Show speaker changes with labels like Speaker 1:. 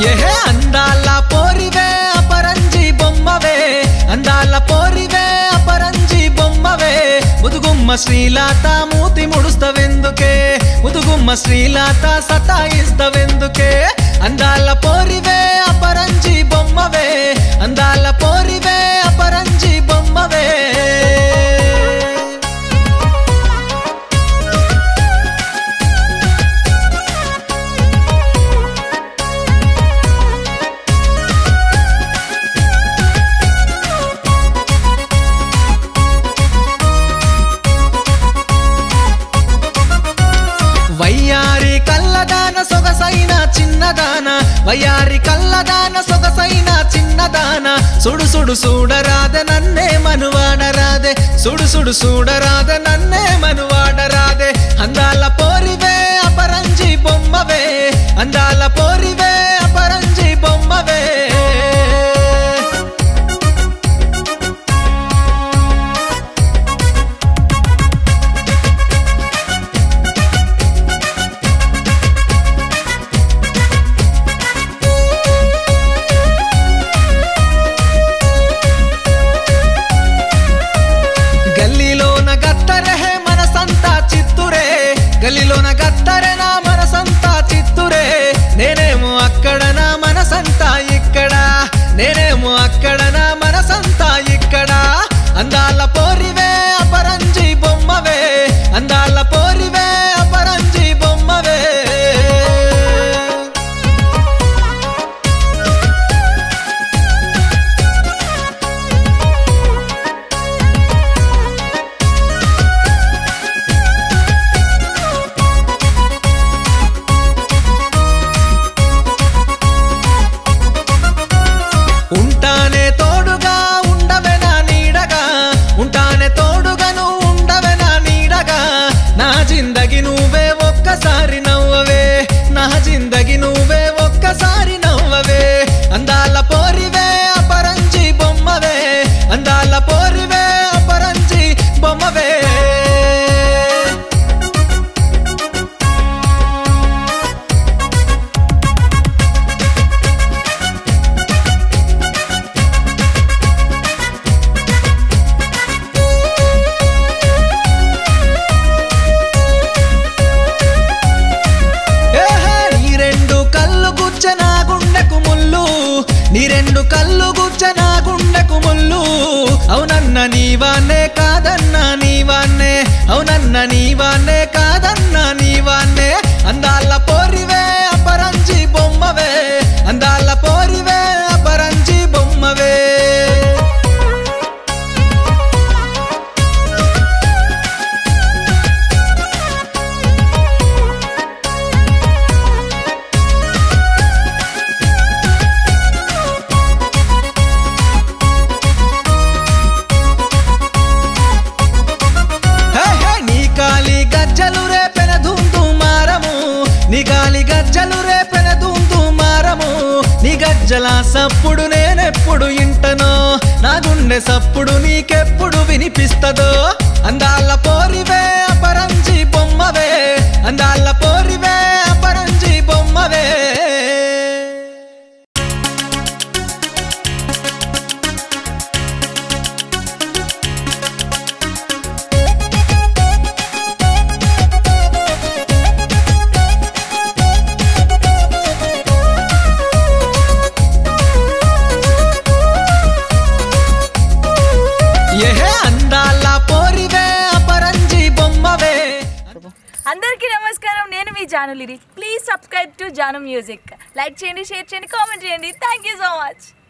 Speaker 1: ఏహే అందాల పోరివే అపరంజి బొమ్మవే అందాల పోరివే అపరంజి బొమ్మవే ముదుగుమ్మ శ్రీలాత మూతి ముడుస్తవెందుకే ముదుగుమ్మ శ్రీలాత సతాయిస్తవెందుకే అందాల పోరివే అపరంజి బొమ్మవే అందాల పోరివే అపరంజి బొమ్మవే వయ్యారి కల్లదాన సొగసైన చిన్నదాన వయ్యారి కల్లదాన సొగసైన చిన్నదాన సుడు సుడు చూడరాద నన్నే మనువాడరాదే సుడు సుడు చూడరాద నన్నే మనువాడరాదే అందాల పోరివే అపరంజి బొమ్మవే అందాల పోరివే అపరంజి బొమ్మవే గల్లీలోన గత్తరే మనసంతా చిత్తురే గల్లీలోన గత్తరే నా మనసంతా చిత్తురే నేనేమో అక్కడ నా మనసంతా ఇక్కడ నేనేమో అక్కడ నా మనసంతా ఇక్కడ అందాల పోరివే అపరంజి బొమ్మవే అందాల పోరివే అపరంజి బొమ్మవే ఉంటానే తోడుగా ఉండవే నా నీడగా ఉంటానే తోడుగాను ఉండవే నా నీడగా నా జిందగి నువ్వే ఒక్కసారి నవ్వవే నా జిందగి నువ్వే ఒక్కసారి నవ్వవే అందాల పోరివే అపరంజి బొమ్మవే అందాల పోరివే అపరంజి బొమ్మవే ఏహే, నీ రెండు కళ్ళు గుచ్చ నా గుండెకు ముళ్ళు నీ రెండు కళ్ళు గుచ్చ నా గుండెకు ముళ్ళు అవునన్న నీవాన్నే కాదన్న నీవాన్నే అవునన్న నీవాన్నే కాదన్న నీవాన్నే అందాల పోరివే అపరంజి బొమ్మవే అందాల పోరివే అపరంజి బొమ్మవే హే హే నీ కాలి గజ్జలు రేపెన ధూంధు మారము నీ కాలి గజ్జలు రేపెన ధూంధు మారము నీ గజ్జల సప్పుడు నేనెప్పుడు ఇంటనో నా గుండె సప్పుడు నీకెప్పుడు వినిపిస్తదో అందాల పోరివే అపరంజి బొమ్మవే అందాల పోరివే అపరంజి బొమ్మవే ఏహే అందాల పోరివే అపరంజి బొమ్మవే
Speaker 2: అందరికీ నమస్కారం నేను మీ జాను లిరి please subscribe to Janu music like చేయండి షేర్ చేయండి కామెంట్ చేయండి థ్యాంక్ యూ సో మచ్